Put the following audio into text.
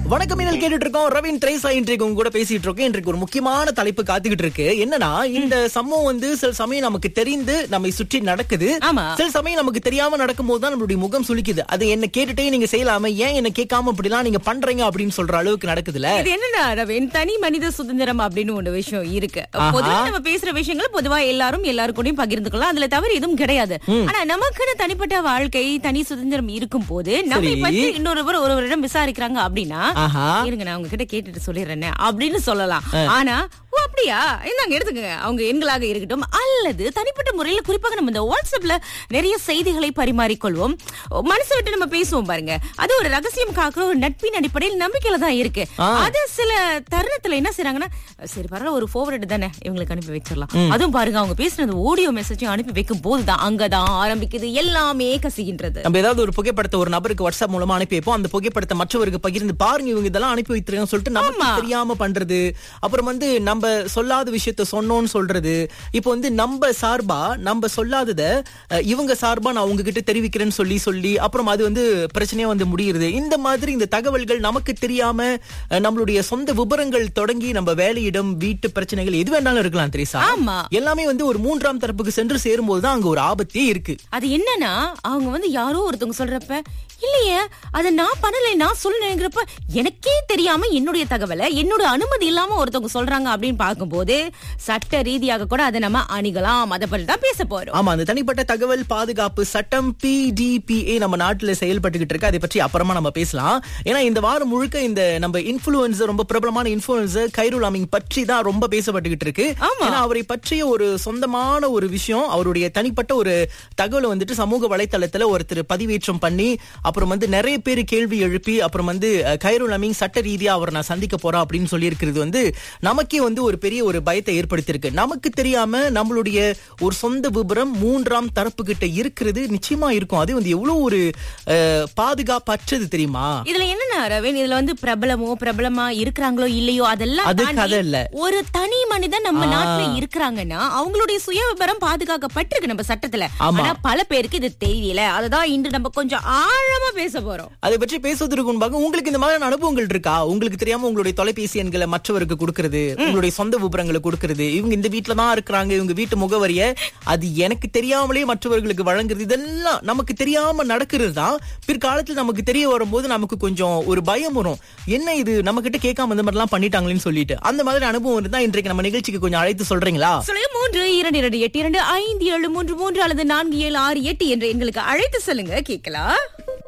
வணக்கம் மீனல் கேட்டுட்டு இருக்கோம் ரவீன் திரேசா இன்றைக்கு உங்க கூட பேசிட்டு இருக்கோம் இன்றைக்கு ஒரு முக்கியமான தலைப்பு காத்துக்கிட்டு இருக்கு என்னன்னா இந்த சம்பவம் வந்து சில சமயம் நமக்கு தெரிந்து நம்மை சுற்றி நடக்குது ஆமா. சில சமயம் நமக்கு தெரியாம நடக்கும்போது தான் நம்மளுடைய முகம் சுளிக்குது அது என்ன கேட்டுட்டே நீங்க செய்யலாம ஏன் என்ன கேட்காம இப்படிலாம் நீங்க பண்றீங்க அப்படின்னு சொல்ற அளவுக்கு நடக்குதுல இது என்னன்னா ரவீன் தனி மனித சுதந்திரம் அப்படின்னு ஒரு விஷயம் இருக்கு ஆஹா. பொதுவா நம்ம பேசுற விஷயங்கள் பொதுவா எல்லாரும் எல்லாருக்கூடயும் பகிர்ந்துக்கலாம் அதுல தவறு எதுவும் கிடையாது ஆனா நமக்குன்னு தனிப்பட்ட வாழ்க்கை தனி சுதந்திரம் இருக்கும் போது நம்மை சரி. பற்றி இன்னொருவர் ஒருவரிடம் விசாரிக்கிறாங்க அப்படின்னா ஆஹா. இருங்க நான் உங்ககிட்ட கேட்டுட்டு சொல்லிடுறேன் அப்படின்னு சொல்லலாம் ஆனா ஓ அப்படியா இந்தாங்க எடுத்துக்கங்க அவங்க எண்களாக இருக்கட்டும் அல்லது தனிப்பட்ட முறையில குறிப்பாக நம்ம இந்த வாட்ஸ்அப்ல நிறைய செய்திகளை பரிமாறிக்கொள்வோம் மனசு விட்டு நம்ம பேசுவோம் பாருங்க அது ஒரு ரகசியம் காக்குற ஒரு நட்பின் அடிப்படையில் நம்பிக்கையில தான் இருக்கு ஆ. அது சில தருணத்துல என்ன செய்றாங்கன்னா சரி பரவாயில்ல ஒரு forward தானே இவங்களுக்கு அனுப்பி வச்சிடலாம் அதுவும் பாருங்க அவங்க பேசுனது ஆடியோ மெசேஜும் அனுப்பி வைக்கும் போதுதான் அங்கதான் ஆரம்பிக்குது எல்லாமே கசிகின்றது நம்ம ஏதாவது ஒரு புகைப்படத்தை ஒரு நபருக்கு வாட்ஸ்அப் மூலமா அனுப்பி வைப்போம் அந்த புகைப்படத்தை மற்றவருக்கு பகிர்ந்து பாருங்க இவங்க இதெல்லாம் அனுப்பி வைத்திருக்காங்கன்னு சொல்லிட்டு நமக்கு ஆமா. தெரியாம பண்றது அப்புறம் வந்து நம்ம சொல்லாத விஷயத்த சொன்னோம்னு சொல்றது இப்போ வந்து நம்ம சார்பா நம்ம சொல்லாதத அஹ், இவங்க சார்பா நான் உங்ககிட்ட தெரிவிக்கிறேன்னு சொல்லி சொல்லி அப்புறம் அது வந்து பிரச்சனையா வந்து முடியுது இந்த மாதிரி இந்த தகவல்கள் நமக்கு தெரியாம அஹ், நம்மளுடைய சொந்த விபரங்கள் தொடங்கி நம்ம வேலையிடம் வீட்டு பிரச்சனைகள் எது வேணாலும் இருக்கலாம் தெரியுசா ஆமா. எல்லாமே வந்து ஒரு மூன்றாம் தரப்புக்கு சென்று சேரும்போது தான் அங்க ஒரு ஆபத்தே இருக்கு அது என்னன்னா அவங்க வந்து யாரோ ஒருத்தவங்க சொல்றப்ப இல்லையே அத நான் பண்ணல நான் சொல்லுங்கிறப்ப எனக்கே தெரியாம என்னுடைய தகவலை என்னோட அனுமதி இல்லாம ஒருத்தவங்க சொல்றாங்க அப்படின்னு பார்க்கும்போது சட்ட ரீதியாக கூட அதை நம்ம அணுகலாம் அதை பற்றி தான் பேச போறோம் ஆமா அந்த தனிப்பட்ட தகவல் பாதுகாப்பு சட்டம் பிடிபிஏ நம்ம நாட்டுல செயல்பட்டுக்கிட்டு இருக்கு அதை பற்றி அப்புறமா நம்ம பேசலாம் ஏன்னா இந்த வாரம் முழுக்க இந்த நம்ம இன்ஃபுளுசர் ரொம்ப பிரபலமான இன்ஃபுளுசர் கைருல் அமிங் பற்றி தான் ரொம்ப பேசப்பட்டுக்கிட்டு இருக்கு ஆமா. ஏன்னா அவரை பற்றிய ஒரு சொந்தமான ஒரு விஷயம் அவருடைய தனிப்பட்ட ஒரு தகவலை வந்துட்டு சமூக வலைத்தளத்துல ஒருத்தர் பதிவேற்றம் பண்ணி அப்புறம் வந்து நிறைய பேர் கேள்வி எழுப்பி அப்புறம் வந்து அஹ், கைருல் அமிங் சட்ட ரீதியா அவரை நான் சந்திக்க போறேன் அப்படின்னு சொல்லி இருக்கிறது வந்து நமக்கே வந்து ஒரு பெரிய ஒரு பயத்தை ஏற்படுத்தியிருக்கு நமக்கு தெரியாம நம்மளுடைய ஒரு சொந்த விபரம் மூன்றாம் தரப்பு கிட்ட இருக்கிறது நிச்சயமா இருக்கும் அது வந்து எவ்வளவு ஒரு அஹ், பாதுகாப்பற்றது தெரியுமா இதுல என்னன்னா ரவீன் இதுல வந்து பிரபலமோ பிரபலமா இருக்கிறாங்களோ இல்லையோ அதெல்லாம் அது தாண்டி கதை இல்ல. ஒரு தனி மனிதன் நம்ம ஆ. நாட்டுல இருக்கிறாங்கன்னா அவங்களுடைய சுய விபரம் பாதுகாக்கப்பட்டிருக்கு நம்ம சட்டத்துல ஆமா. ஆனா பல பேருக்கு இது தெரியல அதுதான் இன்று நம்ம கொஞ்சம் ஆழமா பேச போறோம் அதை பற்றி பேசுவதற்கு முன்பாக உங்களுக்கு இந்த மாதிரியான அனுபவங்கள் இருக்கா உங்களுக்கு தெரியாம உங்களுடைய தொலைபேசி எண்களை மற்றவருக்கு கொடுக்கறது உங்களுடைய சொந்த விபரங்களை கொடுக்கறது இவங்க இந்த வீட்ல தான் இருக்கிறாங்க இவங்க வீட்டு முகவரிய அது எனக்கு தெரியாமலே மற்றவர்களுக்கு வழங்குறது இதெல்லாம் நமக்கு தெரியாம நடக்கிறது தான் பிற்காலத்துல நமக்கு தெரிய வரும்போது நமக்கு கொஞ்சம் ஒரு பயம் வரும் என்ன இது நம்ம கிட்ட கேட்காம இந்த மாதிரிலாம் பண்ணிட்டாங்களேன்னு சொல்லிட்டு அந்த மாதிரி அனுபவம் இருந்தா இன்றைக்கு நம்ம நிகழ்ச்சிக்கு கொஞ்சம் அழைத்து சொல்றீங்களா சொல்லுங்க மூன்று இரண்டு இரண்டு எட்டு இரண்டு ஐந்து ஏழு மூன்று மூன்று அல்லது நான்கு ஏழு ஆறு எட்டு என்று எங்களுக்கு அழைத்து சொல்லுங்க கேட்கலாம்